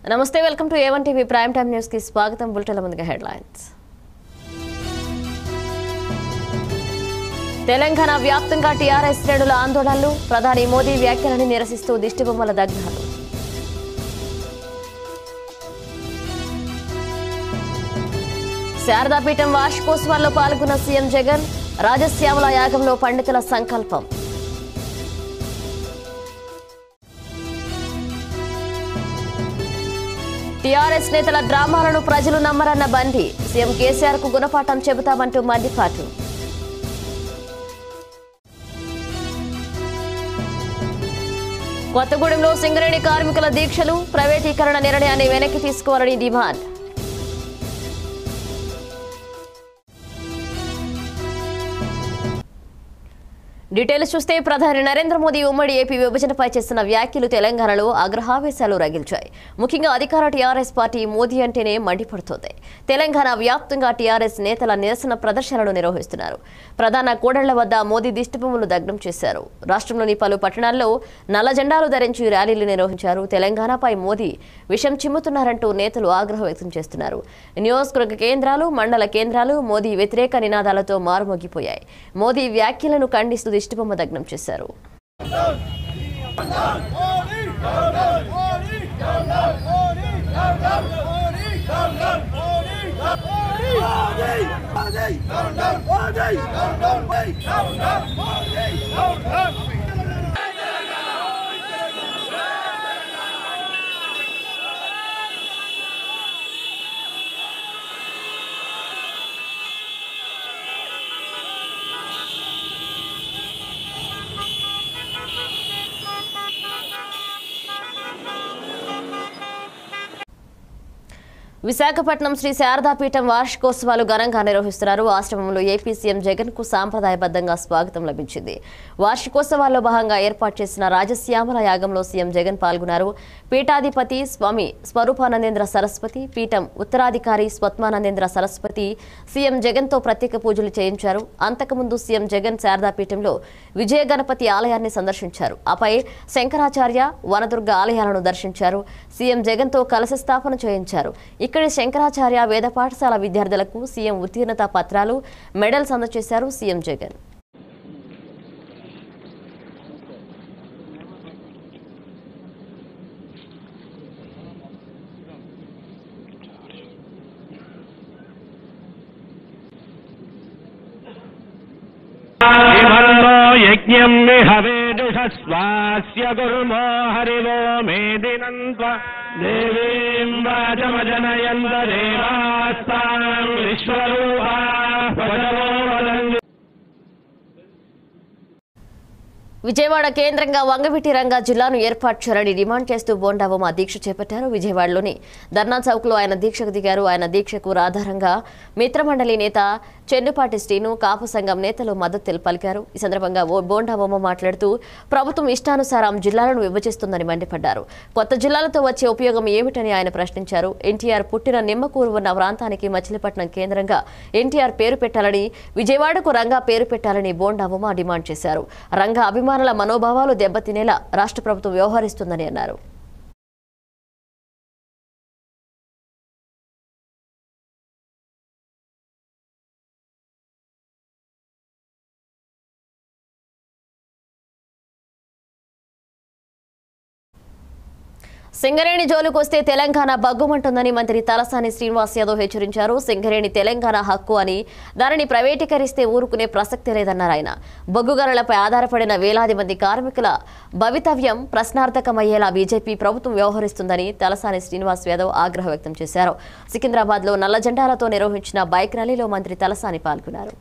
నమస్తే welcome to A one TV prime time news కి స్వాగతం బులెటిన్ల ముందుగా హెడ్లైన్స్ తెలంగాణ వ్యాప్తంగా టీఆర్ఎస్ శ్రేణుల ఆందోళనలు ప్రధాని మోదీ వ్యాఖ్యలని నిరసిస్తూ దిష్టిబొమ్మల దగ్ధాలు శారదాపీఠం వార్షికోత్సవాల్లో పాల్గొన్న సీఎం జగన్ రాజశ్యామల యాగంలో పండితుల సంకల్పం టీఆర్ఎస్ నేతల డ్రామాలను ప్రజలు నమ్మరన్న బండి సీఎం కేసీఆర్ కు గుణపాఠం చెబుతామంటూ మండిపాటు కొత్తగూడెంలో సింగరేణి కార్మికుల దీక్షలు ప్రైవేటీకరణ నిర్ణయాన్ని వెనక్కి తీసుకోవాలని డిమాండ్ డీటెయిల్స్ చూస్తే ప్రధాని నరేంద్ర మోదీ ఉమ్మడి ఏపీ విభజనపై చేసిన వ్యాఖ్యలు తెలంగాణలో అగ్రహావేశాలు రగిల్చాయి ముఖ్యంగా అధికార టీఆర్ఎస్ పార్టీ మోదీ అంటేనే మండిపడుతోంది తెలంగాణ వ్యాప్తంగా టీఆర్ఎస్ నేతల నిరసన ప్రదర్శనలు నిర్వహిస్తున్నారు ప్రధాన కూడళ్ల వద్ద మోదీ దిష్టిబొమ్మలు దగ్ధం చేశారు రాష్ట్రంలోని పలు పట్టణాల్లో నల్ల జెండాలు ధరించి ర్యాలీలు నిర్వహించారు తెలంగాణపై మోదీ విషం చిమ్ముతున్నారంటూ నేతలు ఆగ్రహం వ్యక్తం చేస్తున్నారు నియోజకవర్గ కేంద్రాలు మండల కేంద్రాలు మోదీ వ్యతిరేక నినాదాలతో మారుమోగిపోయాయి మోదీ వ్యాఖ్యలను ఖండిస్తూ దిష్టిబొమ్మ దగ్నం చేశారు విశాఖపట్నం శ్రీ శారదాపీఠం వార్షికోత్సవాలు ఘనంగా నిర్వహిస్తున్నారు ఆశ్రమంలో ఏపీ సీఎం జగన్ కు సాంప్రదాయబద్ధంగా స్వాగతం లభించింది వార్షికోత్సవాల్లో భాగంగా ఏర్పాటు చేసిన రాజశ్యామల యాగంలో సీఎం జగన్ పాల్గొన్నారు పీఠాధిపతి స్వామి స్వరూపానందేంద్ర సరస్వతి పీఠం ఉత్తరాధికారి స్వత్మానందేంద్ర సరస్వతి సీఎం జగన్ తో ప్రత్యేక పూజలు చేయించారు అంతకుముందు సీఎం జగన్ శారదాపీఠంలో విజయ గణపతి ఆలయాన్ని సందర్శించారు ఆపై శంకరాచార్య వనదుర్గ ఆలయాలను దర్శించారు సీఎం జగన్ తో కలశ స్థాపన చేయించారు ఇక్కడి శంకరాచార్య వేద పాఠశాల విద్యార్థులకు సీఎం ఉత్తీర్ణత పత్రాలు మెడల్స్ అందజేశారు సీఎం జగన్ విమల్లో యజ్ఞం విహవేదుషస్వాస్య గురుమో హరివో మేదినంత్వ దేవీం వాచమజనయంత దేవాస్తాం విశ్వరూపా వదవో వదంతి విజయవాడ కేంద్రంగా వంగవీటి రంగా జిల్లాను ఏర్పాటు చేయాలని డిమాండ్ చేస్తూ బోండాబొమ్మ దీక్ష చేపట్టారు విజయవాడలోని ధర్నా చౌక్లో ఆయన దీక్షకు దిగారు ఆయన దీక్షకు ఆధారంగా మిత్రమండలి నేత చెన్నుపాటి శ్రీను కాపు సంఘం నేతలు మద్దతు పలికారు ఈ సందర్భంగా ఓ బోండాబొమ్మ మాట్లాడుతూ ప్రభుత్వం ఇష్టానుసారం జిల్లాలను విభజిస్తుందని మండిపడ్డారు కొత్త జిల్లాలతో వచ్చే ఉపయోగం ఏమిటని ఆయన ప్రశ్నించారు ఎన్టీఆర్ పుట్టిన నిమ్మకూరు ఉన్న ప్రాంతానికి మచిలీపట్నం కేంద్రంగా ఎన్టీఆర్ పేరు పెట్టాలని విజయవాడకు రంగా పేరు పెట్టాలని బోండాబొమ్మ డిమాండ్ చేశారు రంగా అభిమానుల మనోభావాలు దెబ్బతినేలా రాష్ట్ర ప్రభుత్వం వ్యవహరిస్తుందని అన్నారు సింగరేణి జోలుకు వస్తే తెలంగాణ బగ్గుమంటుందని మంత్రి తలసాని శ్రీనివాస్ యాదవ్ హెచ్చరించారు సింగరేణి తెలంగాణ హక్కు అని దానిని ప్రైవేటీకరిస్తే ఊరుకునే ప్రసక్తి లేదన్నారు ఆయన బొగ్గు గనులపై ఆధారపడిన వేలాది మంది కార్మికుల భవితవ్యం ప్రశ్నార్థకమయ్యేలా బీజేపీ ప్రభుత్వం వ్యవహరిస్తుందని తలసాని శ్రీనివాస్ యాదవ్ ఆగ్రహం వ్యక్తం చేశారు సికింద్రాబాద్ లో నల్ల జెండాలతో నిర్వహించిన బైక్ ర్యాలీలో మంత్రి తలసాని పాల్గొన్నారు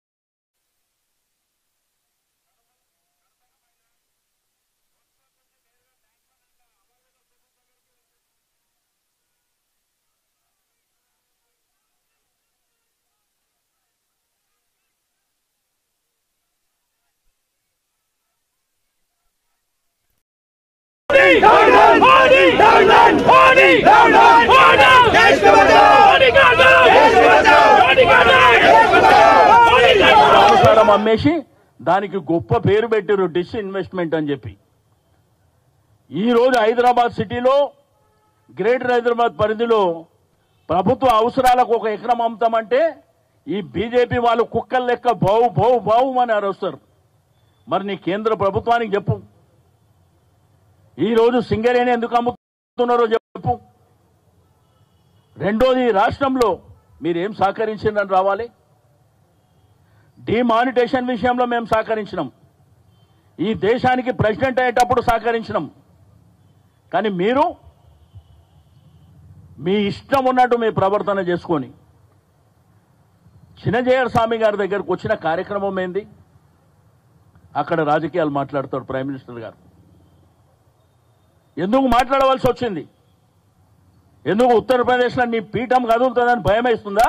సంవత్సరం అమ్మేసి దానికి గొప్ప పేరు పెట్టారు డిస్ ఇన్వెస్ట్మెంట్ అని చెప్పి ఈ రోజు హైదరాబాద్ సిటీలో గ్రేటర్ హైదరాబాద్ పరిధిలో ప్రభుత్వ అవసరాలకు ఒక ఎకరం అమ్ముతామంటే ఈ బీజేపీ వాళ్ళు కుక్కల లెక్క బావు బావు బావు అని అరుస్తారు మరి నీ కేంద్ర ప్రభుత్వానికి చెప్పు ఈ రోజు సింగరేణి ఎందుకు అమ్ముతున్నారో చెప్పు రెండోది రాష్ట్రంలో మీరేం సహకరించిందని రావాలి డిమానిటేషన్ విషయంలో మేము సహకరించినాం ఈ దేశానికి ప్రెసిడెంట్ అయ్యేటప్పుడు సహకరించినాం కానీ మీరు మీ ఇష్టం ఉన్నట్టు మీ ప్రవర్తన చేసుకొని చిన్నజయర్ స్వామి గారి దగ్గరకు వచ్చిన కార్యక్రమం ఏంది అక్కడ రాజకీయాలు మాట్లాడతాడు ప్రైమ్ మినిస్టర్ గారు ఎందుకు మాట్లాడవలసి వచ్చింది ఎందుకు ఉత్తరప్రదేశ్లో నీ పీఠం కదులుతుందని భయం వేస్తుందా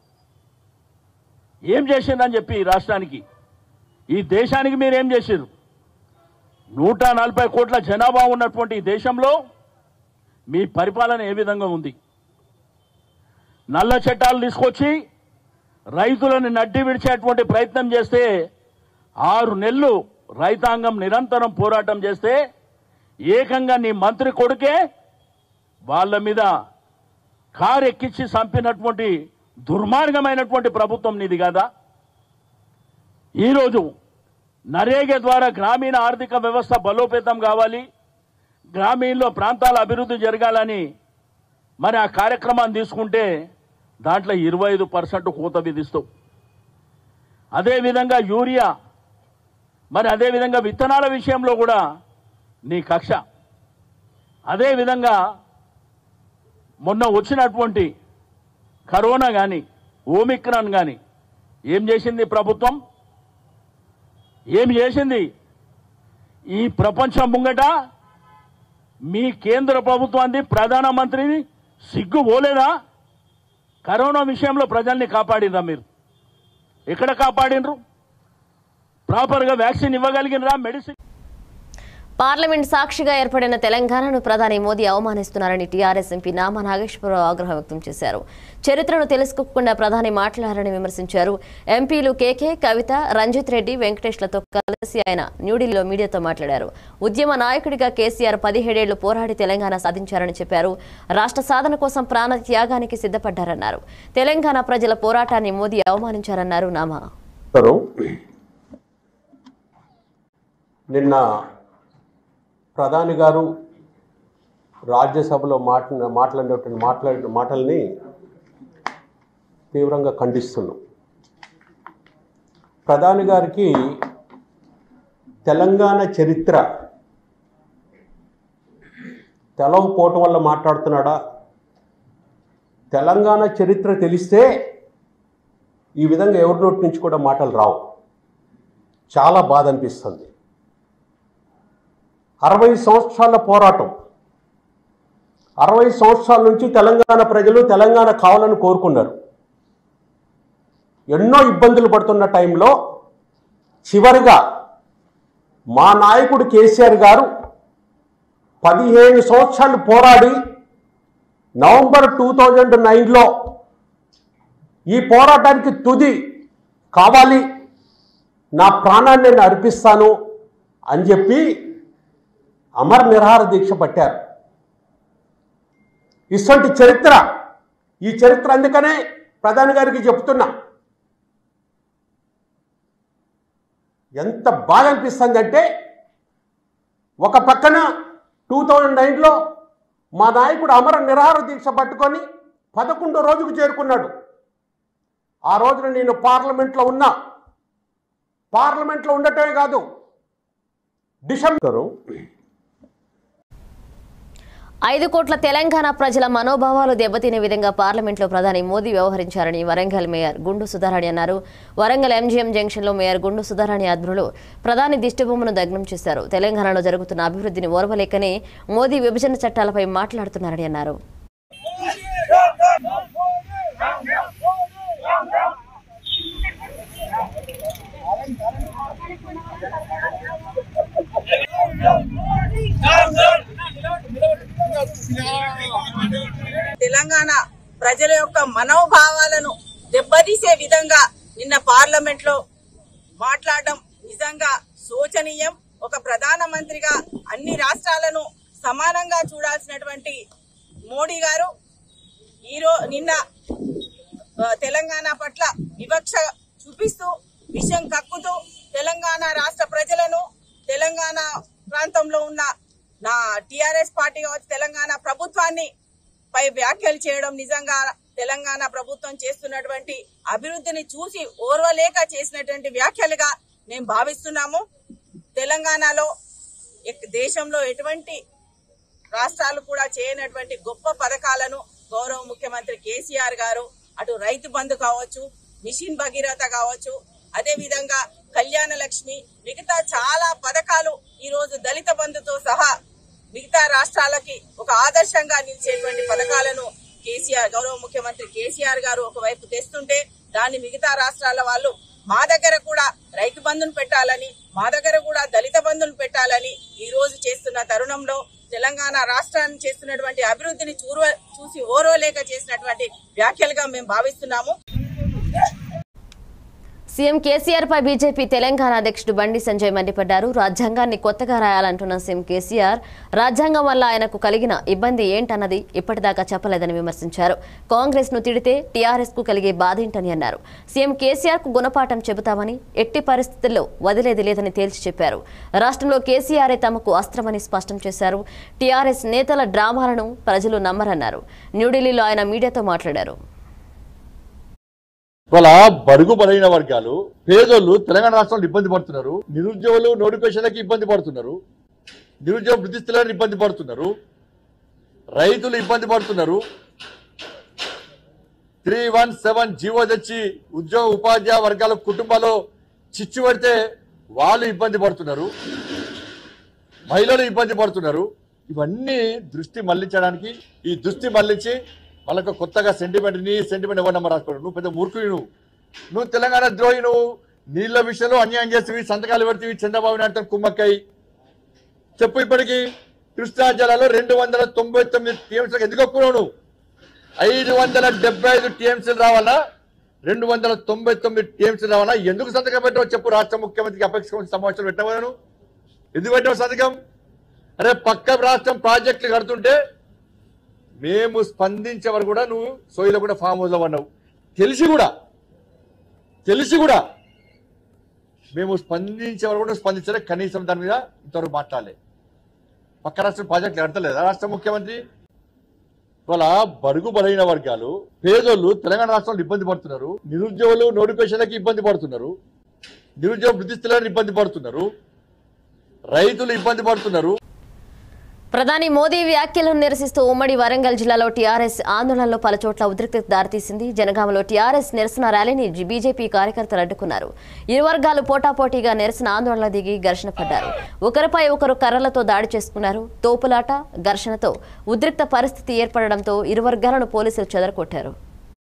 ఏం చేసిందని చెప్పి ఈ రాష్ట్రానికి ఈ దేశానికి మీరేం చేశారు నూట నలభై కోట్ల జనాభా ఉన్నటువంటి ఈ దేశంలో మీ పరిపాలన ఏ విధంగా ఉంది నల్ల చట్టాలు తీసుకొచ్చి రైతులను నడ్డి విడిచేటువంటి ప్రయత్నం చేస్తే ఆరు నెలలు రైతాంగం నిరంతరం పోరాటం చేస్తే ఏకంగా నీ మంత్రి కొడుకే వాళ్ళ మీద కారు ఎక్కించి చంపినటువంటి దుర్మార్గమైనటువంటి ప్రభుత్వం నీది కదా ఈరోజు నరేగా ద్వారా గ్రామీణ ఆర్థిక వ్యవస్థ బలోపేతం కావాలి గ్రామీణలో ప్రాంతాల అభివృద్ధి జరగాలని మరి ఆ కార్యక్రమాన్ని తీసుకుంటే దాంట్లో ఇరవై ఐదు పర్సెంట్ కోత విధిస్తావు అదేవిధంగా యూరియా మరి అదేవిధంగా విత్తనాల విషయంలో కూడా నీ కక్ష అదేవిధంగా మొన్న వచ్చినటువంటి కరోనా కానీ ఓమిక్రాన్ కానీ ఏం చేసింది ప్రభుత్వం ఏం చేసింది ఈ ప్రపంచం ముంగట మీ కేంద్ర ప్రభుత్వాన్ని ప్రధానమంత్రిని సిగ్గు పోలేదా కరోనా విషయంలో ప్రజల్ని కాపాడినరా మీరు ఎక్కడ కాపాడినరు ప్రాపర్గా వ్యాక్సిన్ ఇవ్వగలిగినరా మెడిసిన్ పార్లమెంట్ సాక్షిగా ఏర్పడిన తెలంగాణను ప్రధాని మోదీ అవమానిస్తున్నారని టీఆర్ఎస్ ఎంపీ నామా నాగేశ్వరరావు ఆగ్రహం వ్యక్తం చేశారు చరిత్రను తెలుసుకోకుండా ప్రధాని మాట్లాడారని విమర్శించారు ఎంపీలు కేకే కవిత రంజిత్ రెడ్డి వెంకటేష్లతో కలిసి ఆయన న్యూఢిల్లీలో మీడియాతో మాట్లాడారు ఉద్యమ నాయకుడిగా కేసీఆర్ పదిహేడేళ్లు పోరాడి తెలంగాణ సాధించారని చెప్పారు రాష్ట్ర సాధన కోసం ప్రాణ త్యాగానికి సిద్ధపడ్డారన్నారు తెలంగాణ ప్రజల పోరాటాన్ని మోదీ అవమానించారన్నారు నామా నమస్కారం నిన్న ప్రధాని గారు రాజ్యసభలో మాట మాట్లాడినటువంటి మాట్లాడిన మాటల్ని తీవ్రంగా ఖండిస్తున్నాం ప్రధాని గారికి తెలంగాణ చరిత్ర తెలవపోవటం వల్ల మాట్లాడుతున్నాడా తెలంగాణ చరిత్ర తెలిస్తే ఈ విధంగా ఎవరి నోటి నుంచి కూడా మాటలు రావు చాలా బాధ అనిపిస్తుంది అరవై సంవత్సరాల పోరాటం అరవై సంవత్సరాల నుంచి తెలంగాణ ప్రజలు తెలంగాణ కావాలని కోరుకున్నారు ఎన్నో ఇబ్బందులు పడుతున్న టైంలో చివరిగా మా నాయకుడు కేసీఆర్ గారు పదిహేను సంవత్సరాలు పోరాడి నవంబర్ టూ థౌజండ్ నైన్లో ఈ పోరాటానికి తుది కావాలి నా ప్రాణాన్ని నేను అర్పిస్తాను అని చెప్పి అమర నిరహార దీక్ష పట్టారు ఇటువంటి చరిత్ర ఈ చరిత్ర అందుకనే ప్రధాని గారికి చెప్తున్నా ఎంత బాగా అనిపిస్తుందంటే ఒక పక్కన టూ థౌజండ్ నైన్లో మా నాయకుడు అమర నిరహార దీక్ష పట్టుకొని పదకొండో రోజుకు చేరుకున్నాడు ఆ రోజున నేను పార్లమెంట్లో ఉన్నా పార్లమెంట్లో ఉండటమే కాదు డిసెంబర్ ఐదు కోట్ల తెలంగాణ ప్రజల మనోభావాలు దెబ్బతినే విధంగా పార్లమెంట్లో ప్రధాని మోదీ వ్యవహరించారని వరంగల్ మేయర్ గుండు సుధారాణి అన్నారు వరంగల్ ఎంజీఎం జంక్షన్లో మేయర్ గుండు సుధారాణి ఆధ్వర్యంలో ప్రధాని దిష్టిబొమ్మను దగ్నం చేశారు తెలంగాణలో జరుగుతున్న అభివృద్ధిని ఓర్వలేకనే మోదీ విభజన చట్టాలపై మాట్లాడుతున్నారని అన్నారు తెలంగాణ ప్రజల యొక్క మనోభావాలను దెబ్బతీసే విధంగా నిన్న పార్లమెంట్ లో మాట్లాడడం నిజంగా శోచనీయం ఒక ప్రధానమంత్రిగా అన్ని రాష్ట్రాలను సమానంగా చూడాల్సినటువంటి మోడీ గారు ఈరో నిన్న ఆ, తెలంగాణ పట్ల వివక్ష చూపిస్తూ విషయం కక్కుతూ తెలంగాణ రాష్ట్ర ప్రజలను తెలంగాణ ప్రాంతంలో ఉన్న నా టిఆర్ఎస్ పార్టీ కావచ్చు తెలంగాణ ప్రభుత్వాన్ని పై వ్యాఖ్యలు చేయడం నిజంగా తెలంగాణ ప్రభుత్వం చేస్తున్నటువంటి అభివృద్ధిని చూసి ఓర్వలేక చేసినటువంటి వ్యాఖ్యలుగా మేము భావిస్తున్నాము తెలంగాణలో ఎక్- దేశంలో ఎటువంటి రాష్ట్రాలు కూడా చేయనటువంటి గొప్ప పథకాలను గౌరవ ముఖ్యమంత్రి కేసీఆర్ గారు అటు రైతు బంధు కావచ్చు మిషన్ భగీరథ కావచ్చు అదే విధంగా కళ్యాణ లక్ష్మి మిగతా చాలా పథకాలు ఈ రోజు దళిత బంధుతో సహా మిగతా రాష్ట్రాలకి ఒక ఆదర్శంగా నిలిచేటువంటి పథకాలను కేసీఆర్ గౌరవ ముఖ్యమంత్రి కేసీఆర్ గారు ఒకవైపు తెస్తుంటే దాన్ని మిగతా రాష్ట్రాల వాళ్ళు మా దగ్గర కూడా రైతు బంధును పెట్టాలని మా దగ్గర కూడా దళిత బంధును పెట్టాలని ఈ రోజు చేస్తున్న తరుణంలో తెలంగాణ రాష్ట్రాన్ని చేస్తున్నటువంటి అభివృద్ధిని చూర చూసి ఓర్వలేక చేసినటువంటి వ్యాఖ్యలుగా మేము భావిస్తున్నాము సీఎం కేసీఆర్ పై బీజేపీ తెలంగాణ అధ్యక్షుడు బండి సంజయ్ మండిపడ్డారు రాజ్యాంగాన్ని కొత్తగా రాయాలంటున్న సీఎం కేసీఆర్ రాజ్యాంగం వల్ల ఆయనకు కలిగిన ఇబ్బంది ఏంటన్నది ఇప్పటిదాకా చెప్పలేదని విమర్శించారు కాంగ్రెస్ ను తిడితే టీఆర్ఎస్ కు కలిగే బాధేంటని అన్నారు సీఎం కేసీఆర్ కు గుణపాఠం చెబుతామని ఎట్టి పరిస్థితుల్లో వదిలేది లేదని తేల్చి చెప్పారు రాష్ట్రంలో కేసీఆరే తమకు అస్త్రమని స్పష్టం చేశారు టీఆర్ఎస్ నేతల డ్రామాలను ప్రజలు నమ్మరన్నారు న్యూఢిల్లీలో ఆయన మీడియాతో మాట్లాడారు వాళ్ళ బడుగు బలైన వర్గాలు పేదోళ్ళు తెలంగాణ రాష్ట్రంలో ఇబ్బంది పడుతున్నారు నిరుద్యోగులు నోటిఫికేషన్లకి ఇబ్బంది పడుతున్నారు నిరుద్యోగ వృద్ధిస్తులను ఇబ్బంది పడుతున్నారు రైతులు ఇబ్బంది పడుతున్నారు త్రీ వన్ సెవెన్ జీవో తెచ్చి ఉద్యోగ ఉపాధ్యాయ వర్గాల కుటుంబాల్లో చిచ్చు పడితే వాళ్ళు ఇబ్బంది పడుతున్నారు మహిళలు ఇబ్బంది పడుతున్నారు ఇవన్నీ దృష్టి మళ్లించడానికి ఈ దృష్టి మళ్లించి వాళ్ళకు కొత్తగా సెంటిమెంట్ నీ సెంటిమెంట్ ఎవరు నమ్మ రాసుకోడు నువ్వు పెద్ద మూర్ఖుడు నువ్వు నువ్వు తెలంగాణ ద్రోహి నువ్వు నీళ్ళ విషయంలో అన్యాయం చేస్తేవి సంతకాలు పెడితే చంద్రబాబు నాయుడు కుమ్మక్కై చెప్పు ఇప్పటికి కృష్ణా జిల్లాలో రెండు వందల తొంభై తొమ్మిది టీఎంసీలకు ఎందుకు ఒప్పుకున్నావు నువ్వు ఐదు వందల డెబ్బై ఐదు టీఎంసీలు రావాలా రెండు వందల తొంభై తొమ్మిది టీఎంసీలు రావాలా ఎందుకు సంతకం పెట్టావు చెప్పు రాష్ట్ర ముఖ్యమంత్రికి అపేక్ష సమావేశం పెట్టావు నువ్వు ఎందుకు పెట్టావు సంతకం అరే పక్క రాష్ట్రం ప్రాజెక్టులు కడుతుంటే మేము స్పందించే వరకు కూడా నువ్వు సోయిలో కూడా ఫామ్ హౌస్లో ఉన్నావు తెలిసి కూడా తెలిసి కూడా మేము స్పందించే వరకు కూడా స్పందించలే కనీసం దాని మీద ఇంతవరకు మాట్లాడలే పక్క రాష్ట్రం ప్రాజెక్టులు కడతలేదా రాష్ట్ర ముఖ్యమంత్రి వాళ్ళ బడుగు బలైన వర్గాలు పేదోళ్ళు తెలంగాణ రాష్ట్రంలో ఇబ్బంది పడుతున్నారు నిరుద్యోగులు నోటిఫికేషన్లకి ఇబ్బంది పడుతున్నారు నిరుద్యోగ వృద్ధిస్తులను ఇబ్బంది పడుతున్నారు రైతులు ఇబ్బంది పడుతున్నారు ప్రధాని మోదీ వ్యాఖ్యలను నిరసిస్తూ ఉమ్మడి వరంగల్ జిల్లాలో టీఆర్ఎస్ ఆందోళనలో పలుచోట్ల ఉద్రిక్తత దారితీసింది జనగామలో టీఆర్ఎస్ నిరసన ర్యాలీని జి- బీజేపీ కార్యకర్తలు అడ్డుకున్నారు ఇరు వర్గాలు పోటాపోటీగా నిరసన ఆందోళన దిగి ఘర్షణ పడ్డారు ఒకరిపై ఒకరు కర్రలతో దాడి చేసుకున్నారు తోపులాట ఘర్షణతో ఉద్రిక్త పరిస్థితి ఏర్పడడంతో ఇరు వర్గాలను పోలీసులు చెదరగొట్టారు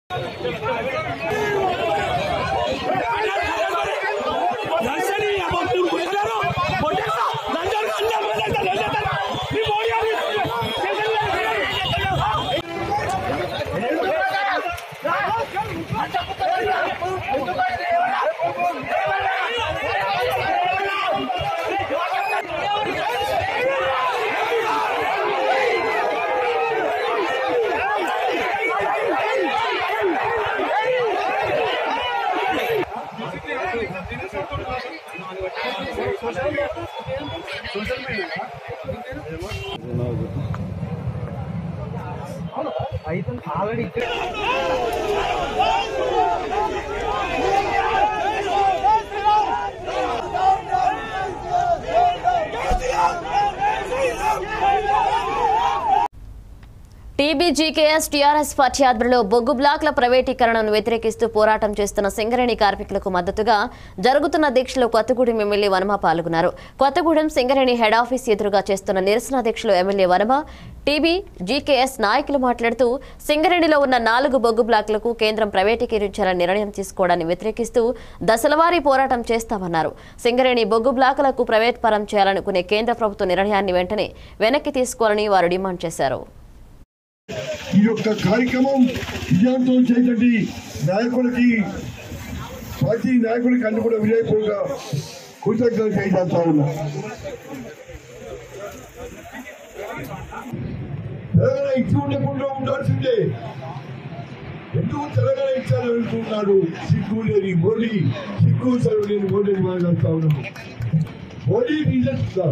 టీబీజీకేఎస్ టీఆర్ఎస్ పార్టీ ఆధ్వర్యంలో బొగ్గు బ్లాక్ల ప్రైవేటీకరణను వ్యతిరేకిస్తూ పోరాటం చేస్తున్న సింగరేణి కార్మికులకు మద్దతుగా జరుగుతున్న దీక్షలో కొత్తగూడెం ఎమ్మెల్యే వనమ పాల్గొన్నారు కొత్తగూడెం సింగరేణి హెడ్ ఆఫీస్ ఎదురుగా చేస్తున్న నిరసన దీక్షలో ఎమ్మెల్యే వనమ టీబీ జీకేఎస్ నాయకులు మాట్లాడుతూ సింగరేణిలో ఉన్న నాలుగు బొగ్గు బ్లాక్లకు కేంద్రం ప్రైవేటీకరించాలని నిర్ణయం తీసుకోవడాన్ని వ్యతిరేకిస్తూ దశలవారీ పోరాటం చేస్తామన్నారు సింగరేణి బొగ్గు బ్లాకులకు ప్రైవేట్ పరం చేయాలనుకునే కేంద్ర ప్రభుత్వ నిర్ణయాన్ని వెంటనే వెనక్కి తీసుకోవాలని వారు డిమాండ్ చేశారు ఈ యొక్క కార్యక్రమం విజయవంతం చేయటండి నాయకులకి పార్టీ నాయకులకి అన్ని కూడా విజయపూర్వక కృతజ్ఞతలు చేసేస్తా ఉన్నా తెలంగాణ ఇచ్చి ఉండకుండా ఉండాల్సిందే ఎందుకు తెలంగాణ ఇచ్చారు అనుకుంటున్నాడు సిగ్గు లేని మోడీ సిగ్గు సరువు లేని మోడీని మాట్లాడుతా ఉన్నాము మోడీ నిజ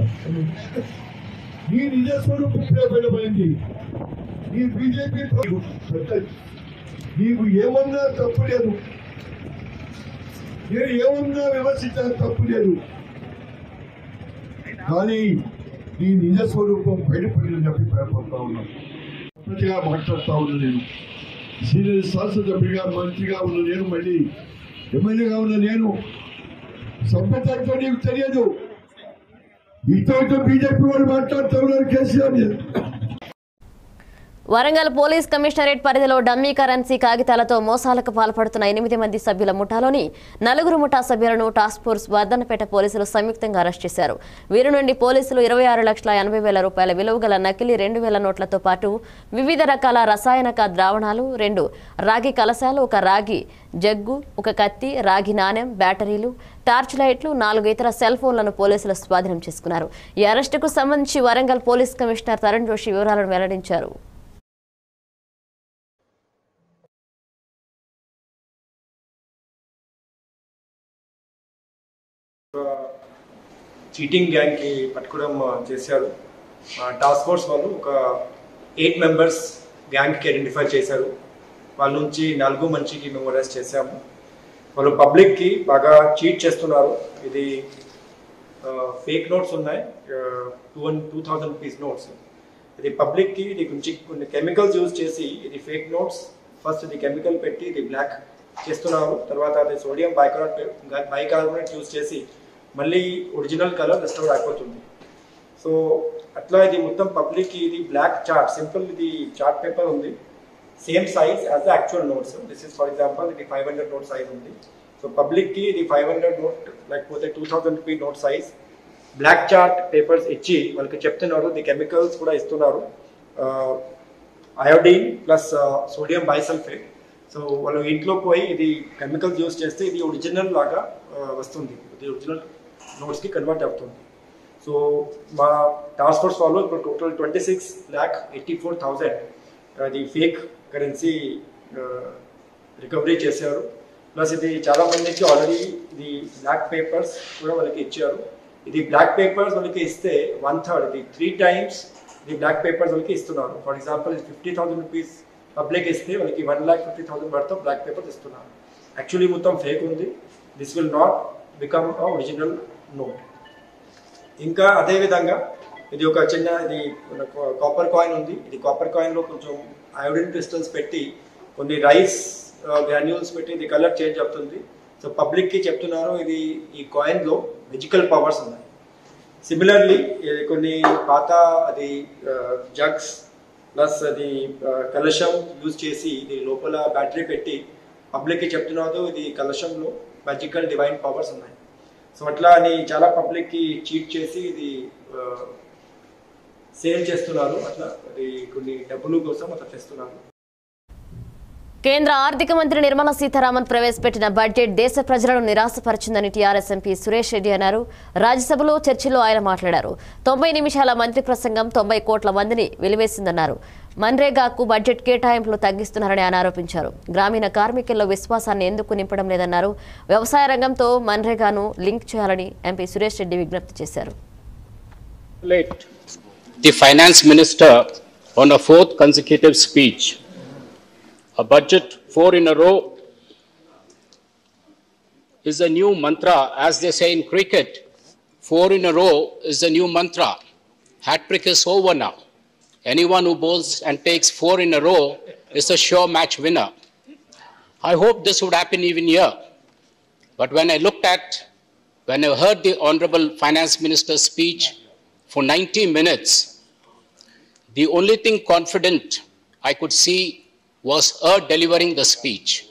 నీ నిజ స్వరూపం బయటపడింది నీ బీజేపీ నీకు ఏమన్నా తప్పు లేదు నేను ఏమన్నా విమర్శించిన తప్పు లేదు కానీ నీ నిజ స్వరూపం బయటపడిందని చెప్పి పేర్కొంటా ఉన్నాను ప్రతిగా మాట్లాడుతా ఉన్నా నేను సీనియర్ శాసనసభ్యుడిగా మంత్రిగా ఉన్న నేను మళ్ళీ ఎమ్మెల్యేగా ఉన్న నేను సభ్యతతో నీకు తెలియదు ఇతో బీజేపీ వాళ్ళు మాట్లాడుతూ ఉన్నారు కేసీఆర్ ని. వరంగల్ పోలీస్ కమిషనరేట్ పరిధిలో డమ్మీ కరెన్సీ కాగితాలతో మోసాలకు పాల్పడుతున్న ఎనిమిది మంది సభ్యుల ముఠాలోని నలుగురు ముఠా సభ్యులను టాస్క్ ఫోర్స్ వర్ధనపేట పోలీసులు సంయుక్తంగా అరెస్ట్ చేశారు వీరి నుండి పోలీసులు ఇరవై ఆరు లక్షల ఎనభై వేల రూపాయల విలువ గల నకిలీ రెండు వేల నోట్లతో పాటు వివిధ రకాల రసాయనక ద్రావణాలు రెండు రాగి కలశాలు ఒక రాగి జగ్గు ఒక కత్తి రాగి నాణెం బ్యాటరీలు టార్చ్ లైట్లు నాలుగు ఇతర సెల్ ఫోన్లను పోలీసులు స్వాధీనం చేసుకున్నారు ఈ అరెస్టుకు సంబంధించి వరంగల్ పోలీస్ కమిషనర్ తరుణ్ జోషి వివరాలను వెల్లడించారు చీటింగ్ గ్యాంగ్కి పట్టుకోవడం ఆ, చేశారు ఆ, టాస్క్ ఫోర్స్ వాళ్ళు ఒక ఎయిట్ మెంబర్స్ గ్యాంగ్కి ఐడెంటిఫై చేశారు వాళ్ళ నుంచి నాలుగు మంచికి మేము అరెస్ట్ చేశాము వాళ్ళు పబ్లిక్కి బాగా చీట్ చేస్తున్నారు ఇది ఫేక్ నోట్స్ ఉన్నాయి two one two thousand rupees notes ఇది పబ్లిక్కి ఇది కొంచెం కొన్ని కెమికల్స్ యూజ్ చేసి ఇది ఫేక్ నోట్స్ ఫస్ట్ ఇది కెమికల్ పెట్టి ఇది బ్లాక్ చేస్తున్నారు తర్వాత అది సోడియం బైకార్బోనేట్ బైకార్బోనేట్ యూజ్ చేసి మళ్ళీ ఒరిజినల్ కలర్ రెస్టోర్ అయిపోతుంది సో అట్లా ఇది మొత్తం పబ్లిక్ ఇది బ్లాక్ చార్ట్ సింపుల్ ఇది చార్ట్ పేపర్ ఉంది same size as the actual notes this is for example ఇది ఫైవ్ హండ్రెడ్ నోట్ సైజ్ ఉంది సో పబ్లిక్కి ఇది ఫైవ్ హండ్రెడ్ నోట్ లేకపోతే two thousand rupee note size black chart papers ఇచ్చి వాళ్ళకి చెప్తున్నారు ది కెమికల్స్ కూడా ఇస్తున్నారు iodine plus sodium bisulphate so వాళ్ళు ఇంట్లో పోయి ఇది కెమికల్స్ యూస్ చేస్తే ఇది ఒరిజినల్ లాగా ఆ, వస్తుంది ఇది ఒరిజినల్ నోట్స్కి కన్వర్ట్ అవుతుంది సో మా టాస్క్ ఫోర్స్ వాళ్ళు ఇప్పుడు total twenty six lakh eighty four thousand అది ఫేక్ కరెన్సీ రికవరీ చేశారు ప్లస్ ఇది చాలా మందికి ఆల్రెడీ ఇది బ్లాక్ పేపర్స్ కూడా వాళ్ళకి ఇచ్చారు ఇది బ్లాక్ పేపర్స్ వాళ్ళకి ఇస్తే వన్ థర్డ్ ఇది త్రీ టైమ్స్ ఇది బ్లాక్ పేపర్స్ వాళ్ళకి ఇస్తున్నారు for example fifty thousand rupees public ఇస్తే వాళ్ళకి one lakh fifty thousand worth black papers ఇస్తున్నారు యాక్చువల్లీ మొత్తం ఫేక్ ఉంది this will not become a original note ఇంకా అదే విధంగా ఇది ఒక చిన్న ఇది కాపర్ కాయిన్ ఉంది ఇది కాపర్ కాయిన్ లో కొంచెం అయోడిన్ క్రిస్టల్స్ పెట్టి కొన్ని రైస్ గ్రాన్యూల్స్ పెట్టి ఇది కలర్ చేంజ్ అవుతుంది సో పబ్లిక్ కి చెప్తున్నారు ఇది ఈ కాయిన్ లో మెజికల్ పవర్స్ ఉన్నాయి సిమిలర్లీ కొన్ని పాత అది జగ్స్ ప్లస్ అది ఆ, కలశం యూజ్ చేసి ఇది లోపల బ్యాటరీ పెట్టి పబ్లిక్ కి చెప్తున్నారు ఇది కలశంలో మ్యాజికల్ డివైన్ పవర్స్ ఉన్నాయి సో అట్లా అని చాలా పబ్లిక్ కి చీట్ చేసి ఇది సేల్ చేస్తున్నారు అట్లా అది కొన్ని డబ్బులు కోసం అట్లా చేస్తున్నారు కేంద్ర ఆర్థిక మంత్రి నిర్మలా సీతారామన్ ప్రవేశపెట్టిన బడ్జెట్ దేశ ప్రజలను నిరాశపరిచిందని టీఆర్ఎస్ ఎంపీ సురేష్ రెడ్డి అన్నారు రాజ్యసభలో చర్చలో ఆయన మాట్లాడారు తొంభై నిమిషాల మంత్రి ప్రసంగం తొంభై కోట్ల మందిని వెలివేసిందన్నారు మన్రేగాకు బడ్జెట్ కేటాయింపులు తగ్గిస్తున్నారని ఆయన ఆరోపించారు గ్రామీణ కార్మికుల్లో విశ్వాసాన్ని ఎందుకు నింపడం లేదన్నారు వ్యవసాయ రంగంతో మన్రేగాను లింక్ చేయాలని ఎంపీ సురేష్ రెడ్డి విజ్ఞప్తి చేశారు congratulate the finance minister on a fourth consecutive speech. A budget four in a row is a new mantra, as they say in cricket. Four in a row is the new mantra. Hat trick is over now. Anyone who bowls and takes four in a row is a sure match winner. I hope this would happen even here. But when I looked at, when I heard the Honorable Finance Minister's speech for 90 minutes, the only thing confident I could see was her delivering the speech.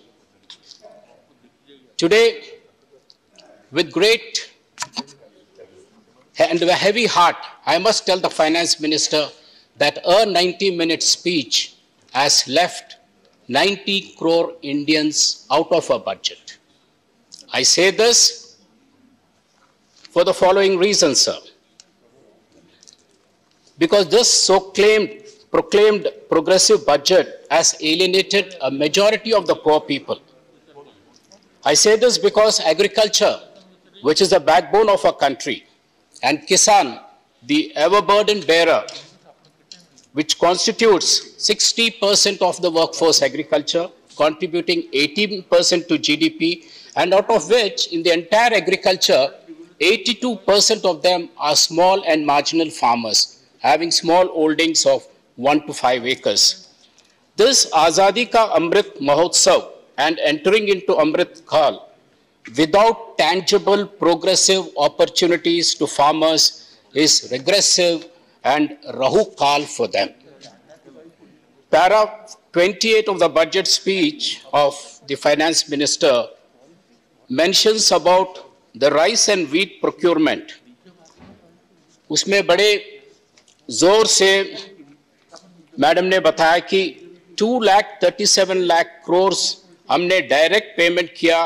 Today, with great and a heavy heart, I must tell the Finance Minister that her 90 minute speech has left 90 crore Indians out of her budget. I say this for the following reasons, sir. Because this so claimed proclaimed progressive budget has alienated a majority of the poor people. I say this because agriculture, which is the backbone of our country, and Kisan, the ever burden bearer, which constitutes 60% of the workforce agriculture, contributing 18% to GDP, and out of which, in the entire agriculture, 82% of them are small and marginal farmers, having small holdings of 1 to 5 acres. This Azadi Ka Amrit Mahotsav and entering into Amrit Kal without tangible progressive opportunities to farmers is regressive and Rahu Kal for them. Para 28 of the budget speech of the finance minister mentions about the rice and wheat procurement. उसमें बड़े जोर से madam ने बताया कि two lakh thirty seven lakh crores हमने direct payment किया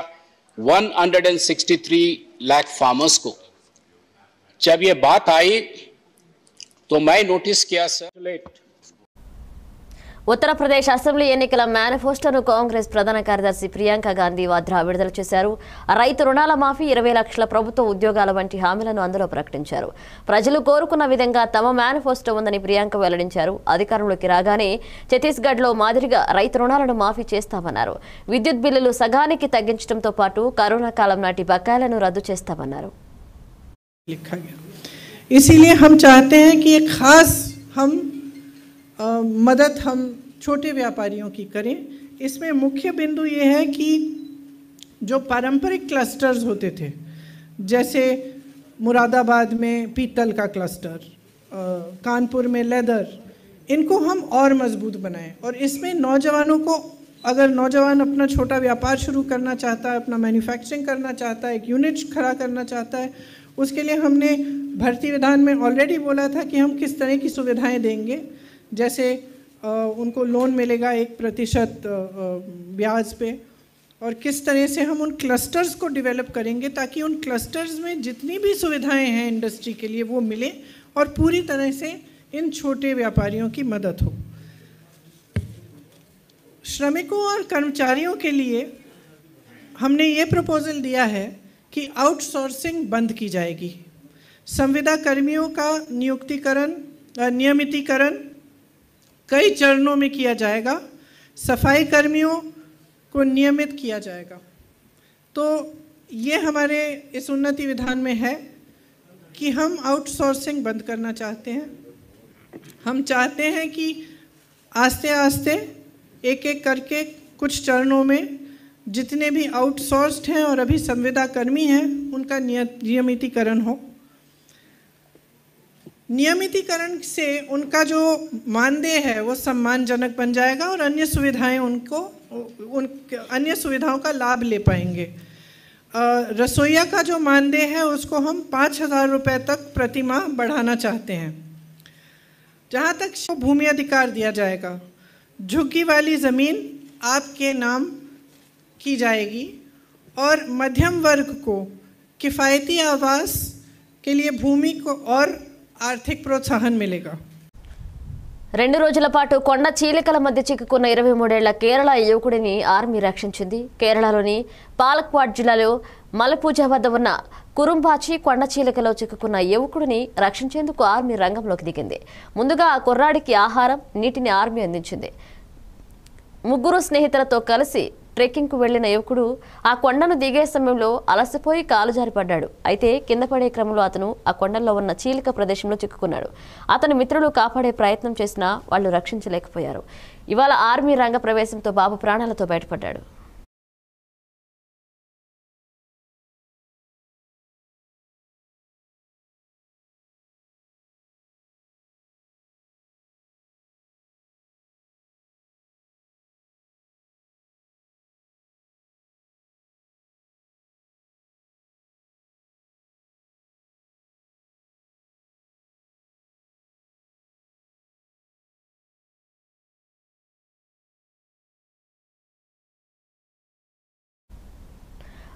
163 lakh farmers को जब ये बात आई तो मैं नोटिस किया सर ఉత్తరప్రదేశ్ అసెంబ్లీ ఎన్నికల మేనిఫెస్టోను కాంగ్రెస్ ప్రధాన కార్యదర్శి ప్రియాంక గాంధీ వాద్రా విడుదల చేశారు రైతు రుణాల మాఫీ ఇరవై లక్షల ప్రభుత్వ ఉద్యోగాల వంటి హామీలను అందులో ప్రకటించారు ప్రజలు కోరుకున్న విధంగా తమ మేనిఫెస్టో ఉందని ప్రియాంక వెల్లడించారు అధికారంలోకి రాగానే ఛత్తీస్గఢ్లో మాదిరిగా రైతు రుణాలను మాఫీ చేస్తామన్నారు విద్యుత్ బిల్లులు సగానికి తగ్గించడంతో పాటు కరోనా కాలం నాటి బకాయిలను రద్దు చేస్తామన్నారు लिखा गया इसीलिए हम चाहते हैं कि एक खास हम अ, मदद हम छोटे व्यापारियों की करें इसमें मुख्य बिंदु ये है कि जो पारंपरिक क्लस्टर्स होते थे जैसे मुरादाबाद में पीतल का क्लस्टर अ, कानपुर में लेदर इनको हम और मजबूत बनाएं और इसमें नौजवानों को अगर नौजवान अपना छोटा व्यापार शुरू करना चाहता है अपना मैन्युफैक्चरिंग करना चाहता है एक यूनिट खड़ा करना चाहता है उसके लिए हमने भर्ती विधान में ऑलरेडी बोला था कि हम किस तरह की सुविधाएं देंगे जैसे अ, उनको लोन मिलेगा एक प्रतिशत अ, अ, ब्याज पे और किस तरह से हम उन क्लस्टर्स को डेवलप करेंगे ताकि उन क्लस्टर्स में जितनी भी सुविधाएं हैं इंडस्ट्री के लिए वो मिले और पूरी तरह से इन छोटे व्यापारियों की मदद हो श्रमिकों और कर्मचारियों के लिए हमने ये प्रपोजल दिया है कि आउटसोर्सिंग बंद की जाएगी संविदा कर्मियों का नियुक्तिकरण अ, नियमितीकरण कई चरणों में किया जाएगा सफाई कर्मियों को नियमित किया जाएगा तो ये हमारे इस उन्नति विधान में है कि हम आउटसोर्सिंग बंद करना चाहते हैं हम चाहते हैं कि आस्ते आस्ते एक एक करके कुछ चरणों में जितने भी आउटसोर्स्ड हैं और अभी संविदा कर्मी हैं उनका नियत नियमितीकरण हो नियमितीकरण से उनका जो मानदेय है वो सम्मानजनक बन जाएगा और अन्य सुविधाएं उनको उन अन्य सुविधाओं का लाभ ले पाएंगे अ, रसोईया का जो मानदेय है उसको हम पाँच हज़ार रुपये तक प्रति माह बढ़ाना चाहते हैं जहाँ तक भूमि अधिकार दिया जाएगा झुग्गी वाली ज़मीन आपके नाम की जाएगी और मध्यम वर्ग को किफ़ायती आवास के लिए भूमि को और आर्थिक प्रोत्साहन मिलेगा రెండు రోజుల పాటు కొండ చీలికల మధ్య చిక్కుకున్న ఇరవై మూడేళ్ల కేరళ యువకుడిని ఆర్మీ రక్షించింది కేరళలోని పాలక్వాడ్ జిల్లాలో మలపూజ వద్ద ఉన్న కురుంబాచి కొండ చీలికలో చిక్కుకున్న యువకుడిని రక్షించేందుకు ఆర్మీ రంగంలోకి దిగింది ముందుగా ఆ కుర్రాడికి ఆహారం నీటిని ఆర్మీ అందించింది ముగ్గురు స్నేహితులతో కలిసి ట్రెక్కింగ్కు వెళ్లిన యువకుడు ఆ కొండను దిగే సమయంలో అలసిపోయి కాలు జారిపడ్డాడు అయితే కింద పడే క్రమంలో అతను ఆ కొండల్లో ఉన్న చీలిక ప్రదేశంలో చిక్కుకున్నాడు అతని మిత్రులు కాపాడే ప్రయత్నం చేసినా వాళ్ళు రక్షించలేకపోయారు ఇవాళ ఆర్మీ రంగ ప్రవేశంతో బాబు ప్రాణాలతో బయటపడ్డాడు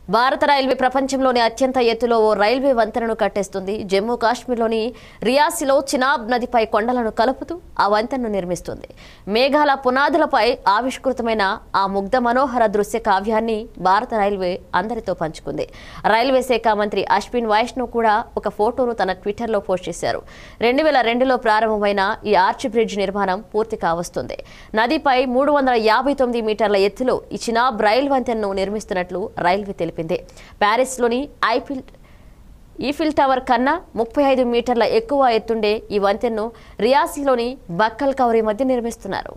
భారత రైల్వే ప్రపంచంలోని అత్యంత ఎత్తులో ఓ రైల్వే వంతెనను కట్టేస్తుంది జమ్మూ కాశ్మీర్లోని రియాసిలో చినాబ్ నదిపై కొండలను కలుపుతూ ఆ వంతెనను నిర్మిస్తుంది మేఘాల పునాదులపై ఆవిష్కృతమైన ఆ ముగ్ధ మనోహర దృశ్య కావ్యాన్ని భారత రైల్వే అందరితో పంచుకుంది రైల్వే శాఖ మంత్రి అశ్విన్ వైష్ణవ్ కూడా ఒక ఫోటోను తన ట్విట్టర్లో పోస్ట్ చేశారు రెండు వేల రెండులో ప్రారంభమైన ఈ ఆర్చ్ బ్రిడ్జ్ నిర్మాణం పూర్తి కావస్తుంది నదిపై మూడు వందల యాభై తొమ్మిది మీటర్ల ఎత్తులో ఈ చినాబ్ రైల్ వంతెనను నిర్మిస్తున్నట్లు రైల్వే తెలిపింది ప్యారిస్లోని ఐఫిల్ ఈఫిల్ టవర్ కన్నా ముప్పై ఐదు మీటర్ల ఎక్కువ ఎత్తుండే ఈ వంతెనను రియాసీలోని బక్కల్ కౌరి మధ్య నిర్మిస్తున్నారు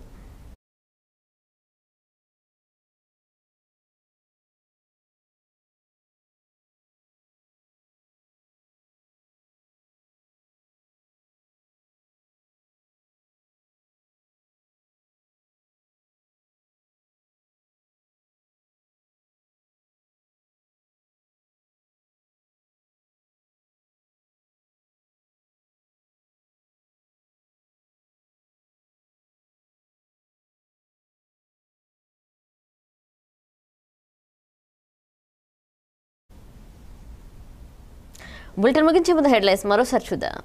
బులెటిన్ ముగించే ముందు హెడ్లైన్స్ మరోసారి చూద్దాం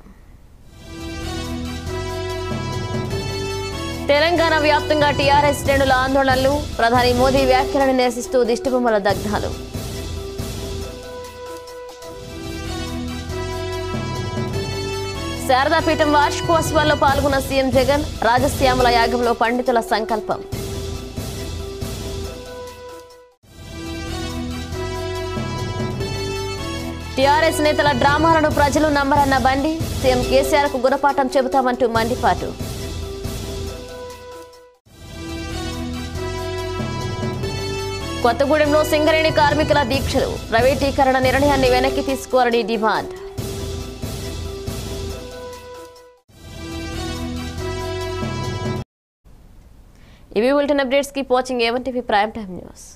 తెలంగాణ వ్యాప్తంగా టీఆర్ఎస్ శ్రేణుల ఆందోళనలు ప్రధాని మోదీ వ్యాఖ్యలను నిరసిస్తూ దిష్టిబొమ్మల దగ్ధాలు శారదాపీఠం వార్షికోత్సవాల్లో పాల్గొన్న సీఎం జగన్ రాజశ్యామల యాగంలో పండితుల సంకల్పం టీఆర్ఎస్ నేతల డ్రామాలను ప్రజలు నమ్మరన్న బండి సీఎం కేసీఆర్ కు గుణపాఠం చెబుతామంటూ మండిపాటు కొత్తగూడెంలో సింగరేణి కార్మికుల దీక్షలు ప్రైవేటీకరణ నిర్ణయాన్ని వెనక్కి తీసుకోవాలని డిమాండ్ ఇవి bulletin updates keep watching A one TV prime time news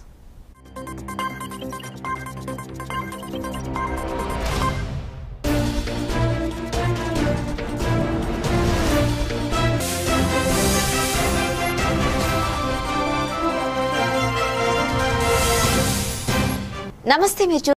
నమస్తే మీరు చూ-